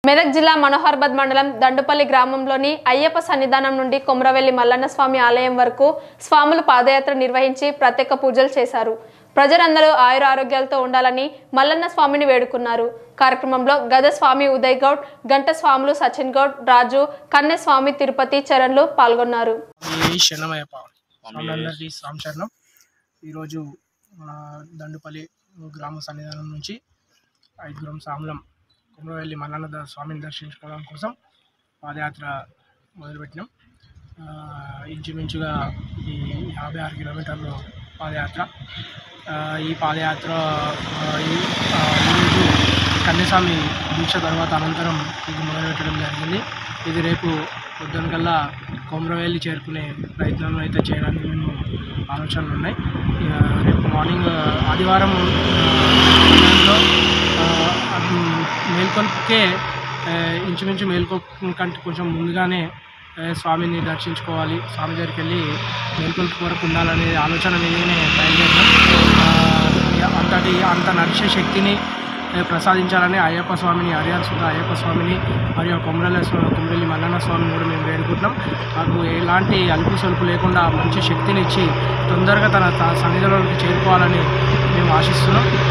మెదక్ జిల్లా మనోహర్బద్ మండలం దండుపల్లి గ్రామంలోని అయ్యప్ప సన్నిధానం నుండి కొమరవెల్లి మల్లన్న స్వామి ఆలయం వరకు స్వాములు పాదయాత్ర నిర్వహించి ప్రత్యేక పూజలు చేశారు ప్రజలందరూ ఆయుర ఆరోగ్యాలతో ఉండాలని మల్లన్న స్వామిని వేడుకున్నారు కార్యక్రమంలో గద స్వామి ఉదయ్ గౌడ్ గంట స్వాములు సచిన్ గౌడ్ రాజు కన్నె స్వామి తిరుపతి చరణ్లు పాల్గొన్నారు ఈ శరణమయ్యప్ప అందరికీ సంచరణం ఈరోజు మన దండుపల్లి గ్రామ సన్నిధానం నుంచి ఐదుగురం సాములం కుమరవెల్లి మల్లన్న ద- స్వామిని దర్శించుకోవడం కోసం పాదయాత్ర మొదలుపెట్టినాం ఆ, ఇంచుమించుగా ఇది యాభై ఆరు కిలోమీటర్లు పాదయాత్ర ఆ, ఈ పాదయాత్ర ఆ, ఈ ఆ, ఈరోజు కన్యస్వామి దీక్ష తర్వాత అనంతరం ఇది మొదలుపెట్టడం జరిగింది ఇది రేపు పొద్దునకల్లా కొమరవెల్లి చేరుకునే ప్రయత్నం అయితే చేయడానికి మేము ఆలోచనలు ఉన్నాయి ఇక రేపు మార్నింగ్ ఆదివారం ఆ, ఆ, అది మేల్కొల్పుకే ఆ, ఇంచుమించు మేల్కొల్పు కంటే కొంచెం ముందుగానే ఆ, స్వామిని దర్శించుకోవాలి స్వామి దగ్గరికి వెళ్ళి మేల్కొల్పు వరకు ఉండాలనే ఆలోచన మీదనే బయలుదేరినాం ఆ, ఇక అంతటి అంత నడిచే శక్తిని ఆ, ప్రసాదించాలని అయ్యప్ప స్వామిని హరియాల్ సుధా అయ్యప్ప స్వామిని మరియు కొమరల స్వామి కొమరల్లి మల్లన్న స్వామిని కూడా మేము వేడుకుంటున్నాం మాకు ఎలాంటి అలుపు సొలుపు లేకుండా మంచి శక్తిని ఇచ్చి తొందరగా తన త- సన్నిధిలోకి చేరుకోవాలని మేము ఆశిస్తున్నాం